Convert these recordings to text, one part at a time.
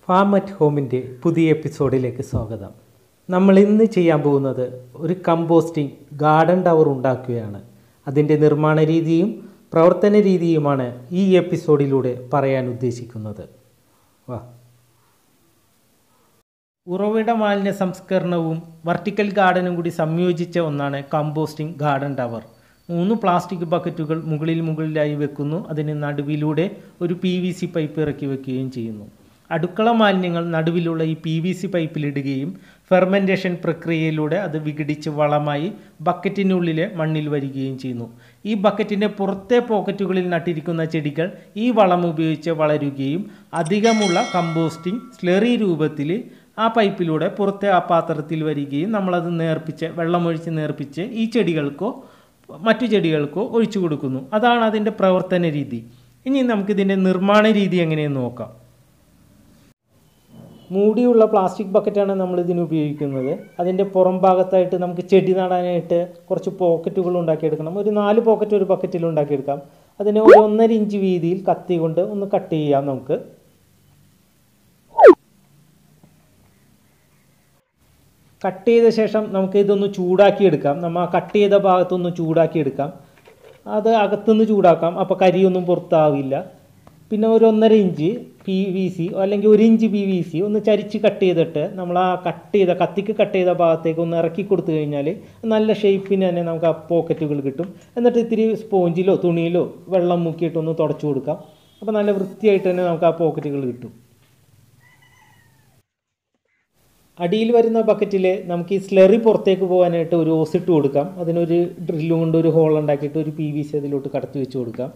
farm at ഹോമിൻ്റെ പുതിയ എപ്പിസോഡിലേക്ക് സ്വാഗതം നമ്മൾ ഇന്ന് ചെയ്യാൻ പോകുന്നത് ഒരു കമ്പോസ്റ്റിംഗ് ഗാർഡൻ ടവർ ഉണ്ടാക്കുകയാണ് അതിൻ്റെ നിർമ്മാണ രീതിയും പ്രവർത്തന രീതിയുമാണ് ഈ എപ്പിസോഡിലൂടെ പറയാൻ ഉദ്ദേശിക്കുന്നത് വാ ഉറവിട മാലിന്യ സംസ്കരണവും വെർട്ടിക്കൽ ഗാർഡനും കൂടി സംയോജിച്ച ഒന്നാണ് കമ്പോസ്റ്റിംഗ് ഗാർഡൻ ടവർ മൂന്ന് പ്ലാസ്റ്റിക് ബക്കറ്റുകൾ മുകളിൽ മുകളിലായി വെക്കുന്നു അതിന് നടുവിലൂടെ ഒരു പി വി സി പൈപ്പ് ഇറക്കി വെക്കുകയും ചെയ്യുന്നു അടുക്കള മാലിന്യങ്ങൾ നടുവിലുള്ള ഈ പി വി സി പൈപ്പിലിടുകയും ഫെർമെൻറ്റേഷൻ പ്രക്രിയയിലൂടെ അത് വിഘടിച്ച് വളമായി ബക്കറ്റിനുള്ളിലെ മണ്ണിൽ വരികയും ചെയ്യുന്നു ഈ ബക്കറ്റിൻ്റെ പുറത്തെ പോക്കറ്റുകളിൽ നട്ടിരിക്കുന്ന ചെടികൾ ഈ വളം ഉപയോഗിച്ച് വളരുകയും അധികമുള്ള കമ്പോസ്റ്റിംഗ് സ്ലെറി രൂപത്തിൽ ആ പൈപ്പിലൂടെ പുറത്തെ ആ പാത്രത്തിൽ വരികയും നമ്മളത് നേർപ്പിച്ച് വെള്ളമൊഴിച്ച് നേർപ്പിച്ച് ഈ ചെടികൾക്കോ മറ്റു ചെടികൾക്കോ ഒഴിച്ചു കൊടുക്കുന്നു അതാണ് അതിൻ്റെ പ്രവർത്തന രീതി ഇനി നമുക്കിതിൻ്റെ നിർമ്മാണ രീതി എങ്ങനെയെന്ന് നോക്കാം മൂടിയുള്ള പ്ലാസ്റ്റിക് ബക്കറ്റാണ് നമ്മൾ ഇതിന് ഉപയോഗിക്കുന്നത് അതിൻ്റെ പുറം ഭാഗത്തായിട്ട് നമുക്ക് ചെടി നടാനായിട്ട് കുറച്ച് പോക്കറ്റുകൾ ഉണ്ടാക്കിയെടുക്കണം ഒരു നാല് പോക്കറ്റ് ഒരു ബക്കറ്റിൽ ഉണ്ടാക്കിയെടുക്കാം അതിന് ഒരു ഒന്നര ഇഞ്ച് വീതിയിൽ കത്തി കൊണ്ട് ഒന്ന് കട്ട് ചെയ്യാം നമുക്ക് കട്ട് ചെയ്ത ശേഷം നമുക്ക് ഇതൊന്ന് ചൂടാക്കി എടുക്കാം നമ്മൾ ആ കട്ട് ചെയ്ത ഭാഗത്തൊന്ന് ചൂടാക്കി എടുക്കാം അത് അകത്തുനിന്ന് ചൂടാക്കാം അപ്പോൾ കരിയൊന്നും പുറത്താവില്ല പിന്നെ ഒരു ഒന്നര ഇഞ്ച് പി വി സി അല്ലെങ്കിൽ ഒരു ഇഞ്ച് പി വി സി ഒന്ന് ചരിച്ച് കട്ട് ചെയ്തിട്ട് നമ്മൾ ആ കട്ട് ചെയ്ത കത്തിക്ക് കട്ട് ചെയ്ത ഭാഗത്തേക്ക് ഒന്ന് ഇറക്കി കൊടുത്തു കഴിഞ്ഞാൽ നല്ല ഷേപ്പിന് തന്നെ നമുക്ക് ആ പോക്കറ്റുകൾ കിട്ടും എന്നിട്ട് ഇത്തിരി സ്പോഞ്ചിലോ തുണിയിലോ വെള്ളം മുക്കിയിട്ടൊന്ന് തുടച്ചു കൊടുക്കാം അപ്പോൾ നല്ല വൃത്തിയായിട്ട് തന്നെ നമുക്ക് ആ പോക്കറ്റുകൾ കിട്ടും അടിയിൽ വരുന്ന ബക്കറ്റിൽ നമുക്ക് ഈ സ്ലെറി പുറത്തേക്ക് പോകാനായിട്ട് ഒരു ഓസിട്ട് കൊടുക്കാം അതിനൊരു ഡ്രില്ലും കൊണ്ട് ഒരു ഹോൾ ഉണ്ടാക്കിയിട്ട് ഒരു പി വി സി അതിലോട്ട് കടത്തി വെച്ച് കൊടുക്കാം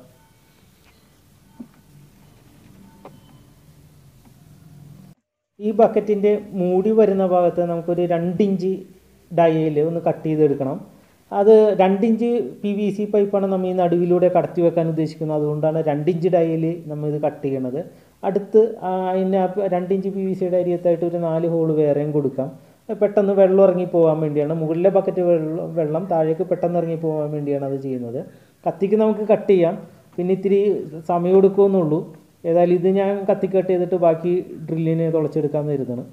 ഈ ബക്കറ്റിൻ്റെ മൂടി വരുന്ന ഭാഗത്ത് നമുക്കൊരു രണ്ടിഞ്ച് ഡയയിൽ ഒന്ന് കട്ട് ചെയ്തെടുക്കണം അത് രണ്ടിഞ്ച് പി വി സി പൈപ്പാണ് നമ്മൾ ഈ നടുവിലൂടെ കടത്തി വെക്കാൻ ഉദ്ദേശിക്കുന്നത് അതുകൊണ്ടാണ് രണ്ടിഞ്ച് ഡയയിൽ നമ്മൾ ഇത് കട്ട് ചെയ്യണത് അടുത്ത് അതിന് രണ്ടിഞ്ച് പി വി സിയുടെ അരിയത്തായിട്ട് ഒരു നാല് ഹോള് വേറെയും കൊടുക്കാം പെട്ടെന്ന് വെള്ളം ഇറങ്ങി പോകാൻ വേണ്ടിയാണ് മുകളിലെ ബക്കറ്റ് വെള്ളം വെള്ളം താഴേക്ക് പെട്ടെന്ന് ഇറങ്ങി പോകാൻ വേണ്ടിയാണ് അത് ചെയ്യുന്നത് കത്തിക്ക് നമുക്ക് കട്ട് ചെയ്യാം പിന്നെ ഇത്തിരി സമയം എടുക്കുമെന്നുള്ളൂ ഏതായാലും ഇത് ഞാൻ കത്തി കട്ട് ചെയ്തിട്ട് ബാക്കി ഡ്രില്ലിന് തുളച്ചെടുക്കാമെന്ന് കരുതണം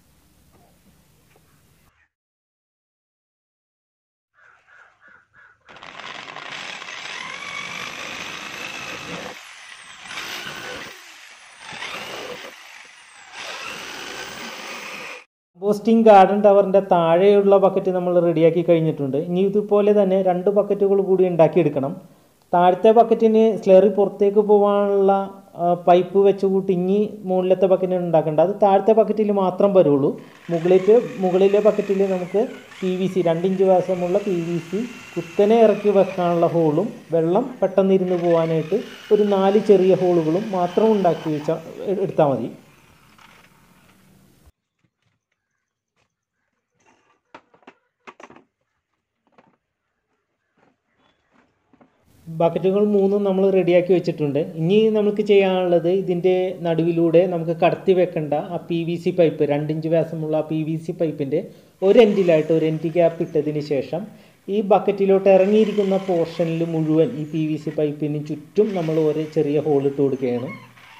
കമ്പോസ്റ്റിംഗ് ഗാർഡൻ ടവറിൻ്റെ താഴെയുള്ള ബക്കറ്റ് നമ്മൾ റെഡിയാക്കി കഴിഞ്ഞിട്ടുണ്ട് ഇനി ഇതുപോലെ തന്നെ രണ്ട് ബക്കറ്റുകൾ കൂടി ഉണ്ടാക്കിയെടുക്കണം താഴത്തെ ബക്കറ്റിന് സ്ലെറി പുറത്തേക്ക് പോകാനുള്ള പൈപ്പ് വെച്ച് കൂട്ടി ഇനി മുകളിലത്തെ ബക്കറ്റിന് ഉണ്ടാക്കേണ്ട അത് താഴത്തെ ബക്കറ്റിൽ മാത്രം വരുള്ളൂ മുകളിലേക്ക് മുകളിലെ ബക്കറ്റിൽ നമുക്ക് പി വി സി രണ്ടിഞ്ച് വ്യാസമുള്ള പി വി സി കുത്തനെ ഇറക്കി വെക്കാനുള്ള ഹോളും വെള്ളം പെട്ടെന്ന് ഇരുന്ന് പോകാനായിട്ട് ഒരു നാല് ചെറിയ ഹോളുകളും മാത്രം ഉണ്ടാക്കി വെച്ചാൽ എടുത്താൽ മതി ബക്കറ്റുകൾ മൂന്നും നമ്മൾ റെഡിയാക്കി വെച്ചിട്ടുണ്ട് ഇനി നമുക്ക് ചെയ്യാനുള്ളത് ഇതിൻ്റെ നടുവിലൂടെ നമുക്ക് കടത്തി വെക്കേണ്ട ആ പി വി സി പൈപ്പ് രണ്ടിഞ്ച് വ്യാസമുള്ള ആ പി വി സി പൈപ്പിൻ്റെ ഒരു എൻഡിലായിട്ട് ഒരു എൻഡ് ക്യാപ്പ് ഇട്ടതിന് ശേഷം ഈ ബക്കറ്റിലോട്ട് ഇറങ്ങിയിരിക്കുന്ന പോർഷനിൽ മുഴുവൻ ഈ പി വി സി പൈപ്പിന് ചുറ്റും നമ്മൾ ഒരു ചെറിയ ഹോൾ ഇട്ട് കൊടുക്കുകയാണ്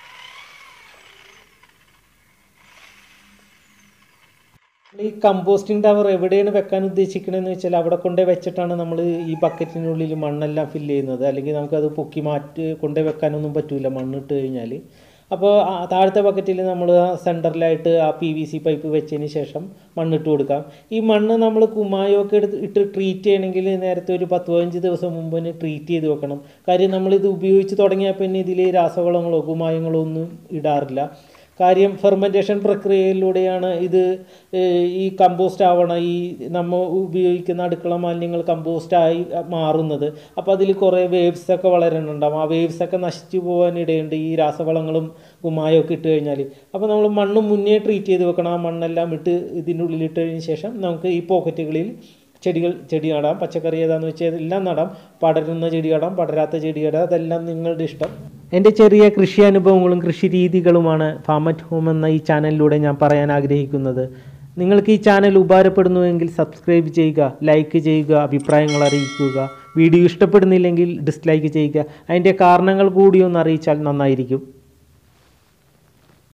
ഈ കമ്പോസ്റ്റിംഗ് ടവർ എവിടെയാണ് വെക്കാൻ ഉദ്ദേശിക്കണമെന്ന് വെച്ചാൽ അവിടെ കൊണ്ടേ വെച്ചിട്ടാണ് നമ്മൾ ഈ ബക്കറ്റിനുള്ളിൽ മണ്ണെല്ലാം ഫില്ല് ചെയ്യുന്നത് അല്ലെങ്കിൽ നമുക്കത് പൊക്കി മാറ്റി കൊണ്ടേ വെക്കാനൊന്നും പറ്റില്ല മണ്ണിട്ട് കഴിഞ്ഞാൽ അപ്പോൾ താഴത്തെ ബക്കറ്റിൽ നമ്മൾ സെൻറ്ററിലായിട്ട് ആ പി വി സി പൈപ്പ് വെച്ചതിന് ശേഷം മണ്ണിട്ട് കൊടുക്കാം ഈ മണ്ണ് നമ്മൾ കുമ്മായമൊക്കെ എടുത്ത് ഇട്ട് ട്രീറ്റ് ചെയ്യണമെങ്കിൽ നേരത്തെ ഒരു പത്ത് പതിനഞ്ച് ദിവസം മുമ്പ് തന്നെ ട്രീറ്റ് ചെയ്ത് വെക്കണം കാര്യം നമ്മളിത് ഉപയോഗിച്ച് തുടങ്ങിയാൽ പിന്നെ ഇതിൽ രാസവളങ്ങളോ കുമ്മായങ്ങളോ ഒന്നും ഇടാറില്ല കാര്യം ഫെർമെൻറ്റേഷൻ പ്രക്രിയയിലൂടെയാണ് ഇത് ഈ കമ്പോസ്റ്റ് ആവണം ഈ നമ്മൾ ഉപയോഗിക്കുന്ന അടുക്കള മാലിന്യങ്ങൾ കമ്പോസ്റ്റായി മാറുന്നത് അപ്പോൾ അതിൽ കുറേ വേവ്സ് ഒക്കെ വളരുന്നുണ്ടാവും ആ വേവ്സ് ഒക്കെ നശിച്ചു പോകാനിടയുണ്ട് ഈ രാസവളങ്ങളും കുമ്മായമൊക്കെ ഇട്ട് കഴിഞ്ഞാൽ അപ്പോൾ നമ്മൾ മണ്ണ് മുന്നേ ട്രീറ്റ് ചെയ്ത് വെക്കണം ആ മണ്ണെല്ലാം ഇട്ട് ഇതിൻ്റെ ഉള്ളിൽ ഇട്ടതിന് ശേഷം നമുക്ക് ഈ പോക്കറ്റുകളിൽ ചെടികൾ ചെടി നടാം പച്ചക്കറി ഏതാന്ന് വെച്ചാൽ എല്ലാം നടാം പടരുന്ന ചെടി നടാം പടരാത്ത ചെടി നടാം അതെല്ലാം നിങ്ങളുടെ ഇഷ്ടം എൻ്റെ ചെറിയ കൃഷി അനുഭവങ്ങളും കൃഷി രീതികളുമാണ് ഫാം അറ്റ് ഹോം എന്ന ഈ ചാനലിലൂടെ ഞാൻ പറയാൻ ആഗ്രഹിക്കുന്നത് നിങ്ങൾക്ക് ഈ ചാനൽ ഉപകാരപ്പെടുന്നുവെങ്കിൽ സബ്സ്ക്രൈബ് ചെയ്യുക ലൈക്ക് ചെയ്യുക അഭിപ്രായങ്ങൾ അറിയിക്കുക വീഡിയോ ഇഷ്ടപ്പെടുന്നില്ലെങ്കിൽ ഡിസ്ലൈക്ക് ചെയ്യുക അതിൻ്റെ കാരണങ്ങൾ കൂടി ഒന്ന് അറിയിച്ചാൽ നന്നായിരിക്കും